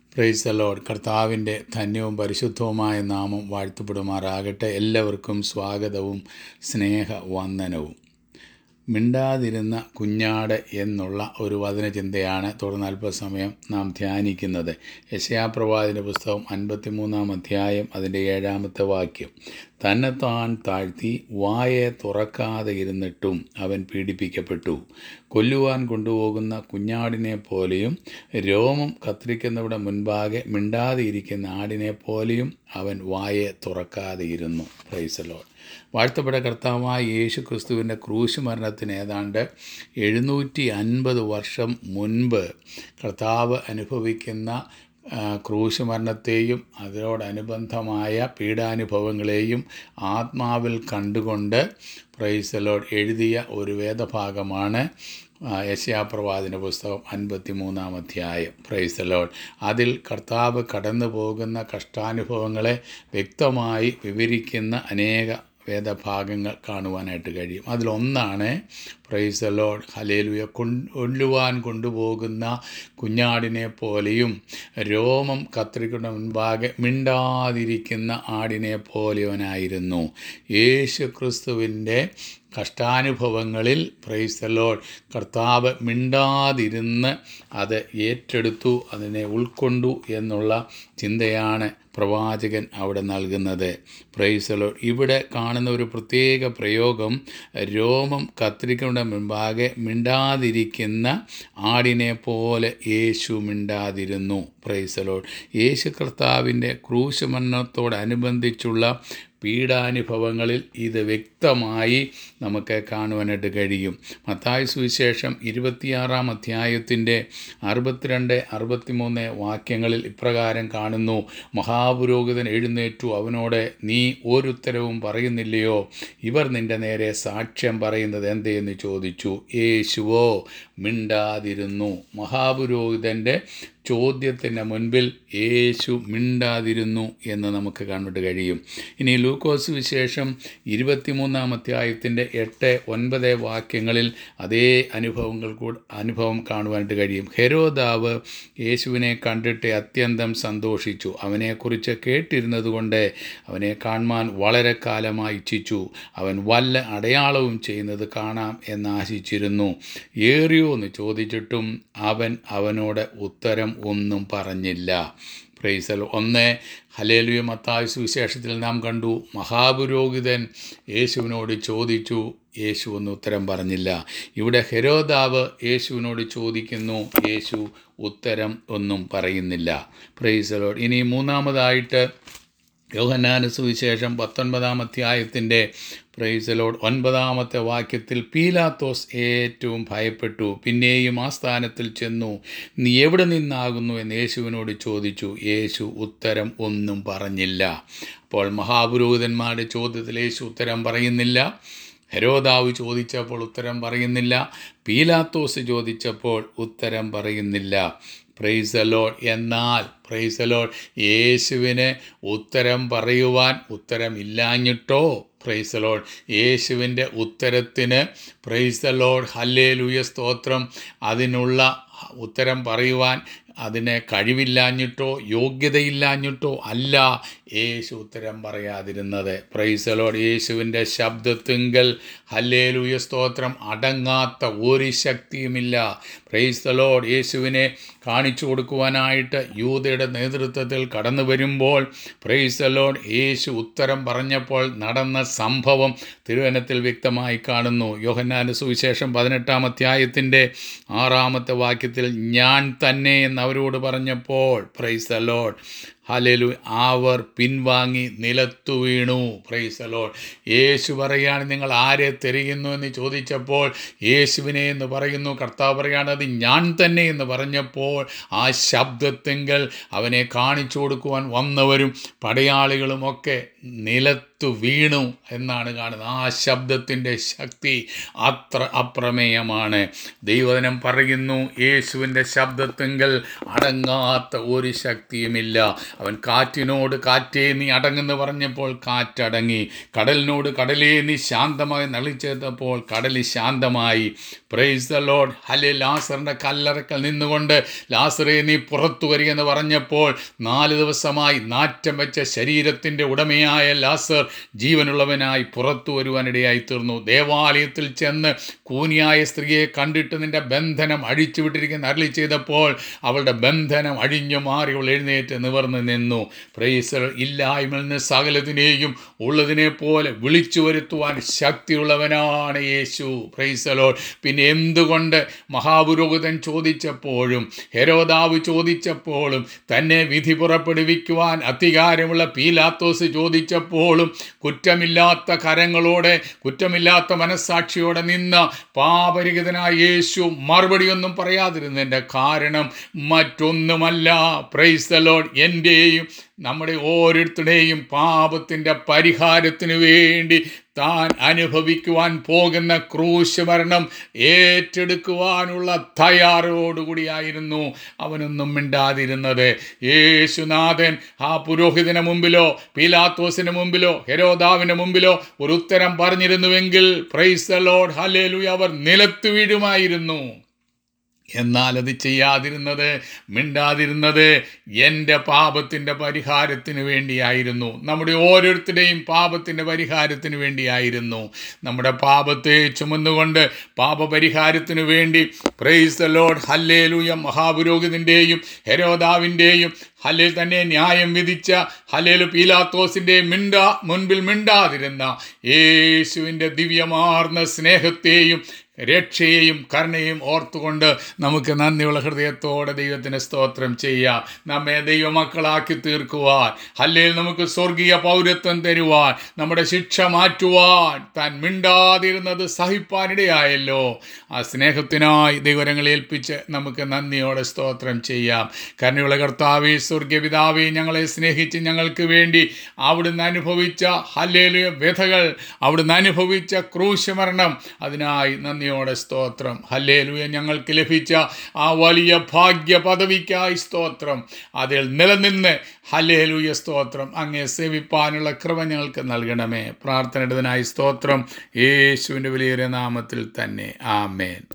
price the load കർത്താവിൻ്റെ ധന്യവും പരിശുദ്ധവുമായ നാമം വാഴ്ത്തപ്പെടുമാറാകട്ടെ എല്ലാവർക്കും സ്വാഗതവും സ്നേഹവന്ദനവും മിണ്ടാതിരുന്ന കുഞ്ഞാട് എന്നുള്ള ഒരു വചനചിന്തയാണ് തുടർന്ന് അല്പസമയം നാം ധ്യാനിക്കുന്നത് യശയാപ്രവാദിൻ്റെ പുസ്തകം അൻപത്തിമൂന്നാം അധ്യായം അതിൻ്റെ ഏഴാമത്തെ വാക്യം തന്നെത്താൻ താഴ്ത്തി വായെ തുറക്കാതെ ഇരുന്നിട്ടും അവൻ പീഡിപ്പിക്കപ്പെട്ടു കൊല്ലുവാൻ കൊണ്ടുപോകുന്ന കുഞ്ഞാടിനെ പോലെയും രോമം കത്തിരിക്കുന്നവിടെ മുൻപാകെ മിണ്ടാതെ ഇരിക്കുന്ന ആടിനെ പോലെയും അവൻ വായെ തുറക്കാതെ ഇരുന്നു പ്രൈസലോൺ വാഴ്ത്തപ്പെട്ട കർത്താവായ യേശു ക്രിസ്തുവിൻ്റെ ക്രൂശ് മരണത്തിന് ഏതാണ്ട് എഴുന്നൂറ്റി അൻപത് വർഷം മുൻപ് കർത്താവ് അനുഭവിക്കുന്ന ആ, ക്രൂശ് മരണത്തെയും അതിനോടനുബന്ധമായ പീഡാനുഭവങ്ങളെയും ആത്മാവിൽ കണ്ടുകൊണ്ട് പ്രൈസലോഡ് എഴുതിയ ഒരു വേദഭാഗമാണ് ആ, യശയാപ്രവാദിന പുസ്തകം അൻപത്തി മൂന്നാം അധ്യായം പ്രൈസലോഡ് അതിൽ കർത്താവ് കടന്നു പോകുന്ന കഷ്ടാനുഭവങ്ങളെ വ്യക്തമായി വിവരിക്കുന്ന അനേക വേദഭാഗങ്ങൾ കാണുവാനായിട്ട് കഴിയും അതിലൊന്നാണ് പ്രൈസ് ലോഡ് ഹലേലുയ കൊല്ലുവാൻ കൊണ്ടുപോകുന്ന കുഞ്ഞാടിനെ പോലെയും രോമം കത്രിക്കുന്ന മുൻപാകെ മിണ്ടാതിരിക്കുന്ന ആടിനെ പോലെയവനായിരുന്നു യേശു ക്രിസ്തുവിൻ്റെ കഷ്ടാനുഭവങ്ങളിൽ പ്രൈസ് ലോഡ് കർത്താവ് മിണ്ടാതിരുന്ന് അത് ഏറ്റെടുത്തു അതിനെ ഉൾക്കൊണ്ടു എന്നുള്ള ചിന്തയാണ് പ്രവാചകൻ അവിടെ നൽകുന്നത് പ്രൈസലോ ഇവിടെ കാണുന്ന ഒരു പ്രത്യേക പ്രയോഗം രോമം കത്തിരിക്കുന്ന മുൻപാകെ മിണ്ടാതിരിക്കുന്ന ആടിനെ പോലെ യേശു മിണ്ടാതിരുന്നു പ്രൈസലോ യേശു കർത്താവിൻ്റെ ക്രൂശമരണത്തോടനുബന്ധിച്ചുള്ള പീഡാനുഭവങ്ങളിൽ ഇത് വ്യക്തമായി നമുക്ക് കാണുവാനായിട്ട് കഴിയും മത്തായ സുവിശേഷം ഇരുപത്തിയാറാം അധ്യായത്തിൻ്റെ അറുപത്തിരണ്ട് അറുപത്തിമൂന്ന് വാക്യങ്ങളിൽ ഇപ്രകാരം കാണുന്നു മഹാപുരോഹിതൻ എഴുന്നേറ്റു അവനോട് നീ ഒരുത്തരവും പറയുന്നില്ലയോ ഇവർ നിന്റെ നേരെ സാക്ഷ്യം പറയുന്നത് എന്തെന്ന് ചോദിച്ചു യേശുവോ മിണ്ടാതിരുന്നു മഹാപുരോഹിതൻ്റെ ചോദ്യത്തിന് മുൻപിൽ യേശു മിണ്ടാതിരുന്നു എന്ന് നമുക്ക് കണ്ടിട്ട് കഴിയും ഇനി ലൂക്കോസ് വിശേഷം ഇരുപത്തിമൂന്നാം അധ്യായത്തിൻ്റെ എട്ട് ഒൻപത് വാക്യങ്ങളിൽ അതേ അനുഭവങ്ങൾ കൂടെ അനുഭവം കാണുവാനായിട്ട് കഴിയും ഹെരോദാവ് യേശുവിനെ കണ്ടിട്ട് അത്യന്തം സന്തോഷിച്ചു അവനെക്കുറിച്ച് കേട്ടിരുന്നതുകൊണ്ട് അവനെ കാണുവാൻ വളരെ കാലമായി ഇച്ഛിച്ചു അവൻ വല്ല അടയാളവും ചെയ്യുന്നത് കാണാം എന്നാശിച്ചിരുന്നു ഏറിയോ എന്ന് ചോദിച്ചിട്ടും അവൻ അവനോട് ഉത്തരം ഒന്നും പറഞ്ഞില്ല പ്രൈസൽ ഒന്ന് ഹലേലുയ മത്തായ സുവിശേഷത്തിൽ നാം കണ്ടു മഹാപുരോഹിതൻ യേശുവിനോട് ചോദിച്ചു യേശു ഒന്നും ഉത്തരം പറഞ്ഞില്ല ഇവിടെ ഹെരോദാവ് യേശുവിനോട് ചോദിക്കുന്നു യേശു ഉത്തരം ഒന്നും പറയുന്നില്ല പ്രൈസലോട് ഇനി മൂന്നാമതായിട്ട് യോഹന്നാന സുവിശേഷം പത്തൊൻപതാം അധ്യായത്തിൻ്റെ പ്രൈസലോട് ഒൻപതാമത്തെ വാക്യത്തിൽ പീലാത്തോസ് ഏറ്റവും ഭയപ്പെട്ടു പിന്നെയും ആ സ്ഥാനത്തിൽ ചെന്നു നീ എവിടെ നിന്നാകുന്നു എന്ന് യേശുവിനോട് ചോദിച്ചു യേശു ഉത്തരം ഒന്നും പറഞ്ഞില്ല അപ്പോൾ മഹാപുരോഹിതന്മാരുടെ ചോദ്യത്തിൽ യേശു ഉത്തരം പറയുന്നില്ല ഹെരോദാവ് ചോദിച്ചപ്പോൾ ഉത്തരം പറയുന്നില്ല പീലാത്തോസ് ചോദിച്ചപ്പോൾ ഉത്തരം പറയുന്നില്ല പ്രൈസലോഡ് എന്നാൽ പ്രൈസലോഡ് യേശുവിന് ഉത്തരം പറയുവാൻ ഉത്തരമില്ലാഞ്ഞിട്ടോ പ്രൈസലോഡ് യേശുവിൻ്റെ ഉത്തരത്തിന് പ്രൈസലോഡ് ഹല്ലേലൂയ സ്തോത്രം അതിനുള്ള ഉത്തരം പറയുവാൻ അതിന് കഴിവില്ലാഞ്ഞിട്ടോ യോഗ്യതയില്ലാഞ്ഞിട്ടോ അല്ല യേശു ഉത്തരം പറയാതിരുന്നത് പ്രൈസലോട് യേശുവിൻ്റെ ശബ്ദത്തിങ്കൽ ഹല്ലേലൂയ സ്തോത്രം അടങ്ങാത്ത ഒരു ശക്തിയുമില്ല പ്രൈസലോട് യേശുവിനെ കാണിച്ചു കൊടുക്കുവാനായിട്ട് യൂതയുടെ നേതൃത്വത്തിൽ കടന്നു വരുമ്പോൾ പ്രൈസലോഡ് യേശു ഉത്തരം പറഞ്ഞപ്പോൾ നടന്ന സംഭവം തിരുവനത്തിൽ വ്യക്തമായി കാണുന്നു യോഹന്നാൻ്റെ സുവിശേഷം പതിനെട്ടാം അധ്യായത്തിൻ്റെ ആറാമത്തെ വാക്യത്തിൽ ഞാൻ തന്നെ എന്ന് അവരോട് പറഞ്ഞപ്പോൾ പ്രൈസ് അലോഡ് ഹലലു അവർ പിൻവാങ്ങി നിലത്തു വീണു പ്രൈസ് അലോഡ് യേശു പറയാണ് നിങ്ങൾ ആരെ തിരയുന്നു എന്ന് ചോദിച്ചപ്പോൾ യേശുവിനെ എന്ന് പറയുന്നു കർത്താവ് പറയാണ് അത് ഞാൻ തന്നെ എന്ന് പറഞ്ഞപ്പോൾ ആ ശബ്ദത്തെങ്കിൽ അവനെ കാണിച്ചു കൊടുക്കുവാൻ വന്നവരും പടയാളികളും ഒക്കെ നിലത്തു വീണു എന്നാണ് കാണുന്നത് ആ ശബ്ദത്തിൻ്റെ ശക്തി അത്ര അപ്രമേയമാണ് ദൈവദിനം പറയുന്നു യേശുവിൻ്റെ ശബ്ദത്തെങ്കിൽ അടങ്ങാത്ത ഒരു ശക്തിയുമില്ല അവൻ കാറ്റിനോട് കാറ്റേ നീ അടങ്ങെന്ന് പറഞ്ഞപ്പോൾ കാറ്റടങ്ങി കടലിനോട് കടലേ നീ ശാന്തമായി നളിച്ചെത്തപ്പോൾ കടൽ ശാന്തമായി പ്രൈസ് ദ ലോഡ് ഹലെ ലാസറിൻ്റെ കല്ലറക്കൽ നിന്നുകൊണ്ട് ലാസറെ നീ പുറത്തു വരികയെന്ന് പറഞ്ഞപ്പോൾ നാല് ദിവസമായി നാറ്റം വെച്ച ശരീരത്തിൻ്റെ ഉടമയായ ലാസർ ജീവനുള്ളവനായി പുറത്തു വരുവാനിടയായി തീർന്നു ദേവാലയത്തിൽ ചെന്ന് കൂനിയായ സ്ത്രീയെ കണ്ടിട്ട് നിന്റെ ബന്ധനം അഴിച്ചു വിട്ടിരിക്കുന്ന അരളി ചെയ്തപ്പോൾ അവളുടെ ബന്ധനം അഴിഞ്ഞു മാറി അവൾ എഴുന്നേറ്റ് നിവർന്ന് നിന്നു പ്രൈസർ ഇല്ലായ്മയിൽ നിന്ന് സകലത്തിനെയും ഉള്ളതിനെ പോലെ വിളിച്ചു വരുത്തുവാൻ ശക്തിയുള്ളവനാണ് യേശു പ്രൈസലോ പിന്നെ എന്തുകൊണ്ട് മഹാപുരോഹിതൻ ചോദിച്ചപ്പോഴും ഹെരോദാവ് ചോദിച്ചപ്പോഴും തന്നെ വിധി പുറപ്പെടുവിക്കുവാൻ അധികാരമുള്ള പീലാത്തോസ് ചോദിച്ചപ്പോഴും കുറ്റമില്ലാത്ത കരങ്ങളോടെ കുറ്റമില്ലാത്ത മനസ്സാക്ഷിയോടെ നിന്ന പാപരിഹിതനായ യേശു മറുപടിയൊന്നും പറയാതിരുന്നതിൻ്റെ കാരണം മറ്റൊന്നുമല്ല പ്രൈസ് ദ ലോഡ് എൻ്റെയും നമ്മുടെ ഓരോരുത്തരുടെയും പാപത്തിൻ്റെ പരിഹാരത്തിനു വേണ്ടി താൻ അനുഭവിക്കുവാൻ പോകുന്ന ക്രൂശ് മരണം ഏറ്റെടുക്കുവാനുള്ള തയ്യാറോടുകൂടിയായിരുന്നു അവനൊന്നും മിണ്ടാതിരുന്നത് യേശുനാഥൻ ആ പുരോഹിതന് മുമ്പിലോ പീലാത്തോസിന് മുമ്പിലോ ഹെരോദാവിന് മുമ്പിലോ ഒരു ഉത്തരം പറഞ്ഞിരുന്നുവെങ്കിൽ പ്രൈസ് ദ ലോഡ് ഹലേലു അവർ നിലത്ത് വീഴുമായിരുന്നു എന്നാൽ അത് ചെയ്യാതിരുന്നത് മിണ്ടാതിരുന്നത് എൻ്റെ പാപത്തിൻ്റെ പരിഹാരത്തിന് വേണ്ടിയായിരുന്നു നമ്മുടെ ഓരോരുത്തരുടെയും പാപത്തിൻ്റെ പരിഹാരത്തിന് വേണ്ടിയായിരുന്നു നമ്മുടെ പാപത്തെ ചുമന്നുകൊണ്ട് പാപപരിഹാരത്തിന് വേണ്ടി പ്രൈസ് ദ ലോഡ് ഹല്ലേലൂയ മഹാപുരോഹിതൻ്റെയും ഹെരോദാവിൻ്റെയും ഹല്ലേൽ തന്നെ ന്യായം വിധിച്ച ഹല്ലേലു പീലാത്തോസിൻ്റെ മിണ്ടാ മുൻപിൽ മിണ്ടാതിരുന്ന യേശുവിൻ്റെ ദിവ്യമാർന്ന സ്നേഹത്തെയും രക്ഷയെയും കരുണയും ഓർത്തുകൊണ്ട് നമുക്ക് നന്ദിയുള്ള ഹൃദയത്തോടെ ദൈവത്തിന് സ്തോത്രം ചെയ്യാം നമ്മെ ദൈവമക്കളാക്കി തീർക്കുവാൻ അല്ലെങ്കിൽ നമുക്ക് സ്വർഗീയ പൗരത്വം തരുവാൻ നമ്മുടെ ശിക്ഷ മാറ്റുവാൻ താൻ മിണ്ടാതിരുന്നത് സഹിപ്പാനിടയായല്ലോ ആ സ്നേഹത്തിനായി ദൈവരങ്ങളെ ഏൽപ്പിച്ച് നമുക്ക് നന്ദിയോടെ സ്തോത്രം ചെയ്യാം കരുണയുള്ള കർത്താവേ സ്വർഗീയ പിതാവേ ഞങ്ങളെ സ്നേഹിച്ച് ഞങ്ങൾക്ക് വേണ്ടി അവിടുന്ന് അനുഭവിച്ച ഹല്ലേലു വ്യഥകൾ അവിടുന്ന് അനുഭവിച്ച ക്രൂശമരണം അതിനായി നന്ദിയോടെ സ്തോത്രം ഹല്ലേലുയ ഞങ്ങൾക്ക് ലഭിച്ച ആ വലിയ ഭാഗ്യ പദവിക്കായി സ്തോത്രം അതിൽ നിലനിന്ന് ഹല്ലേലുയ സ്തോത്രം അങ്ങേ സേവിപ്പാനുള്ള കൃപ ഞങ്ങൾക്ക് നൽകണമേ പ്രാർത്ഥനയുടേതിനായി സ്തോത്രം യേശുവിൻ്റെ വലിയൊരു നാമത്തിൽ തന്നെ ആമേൻ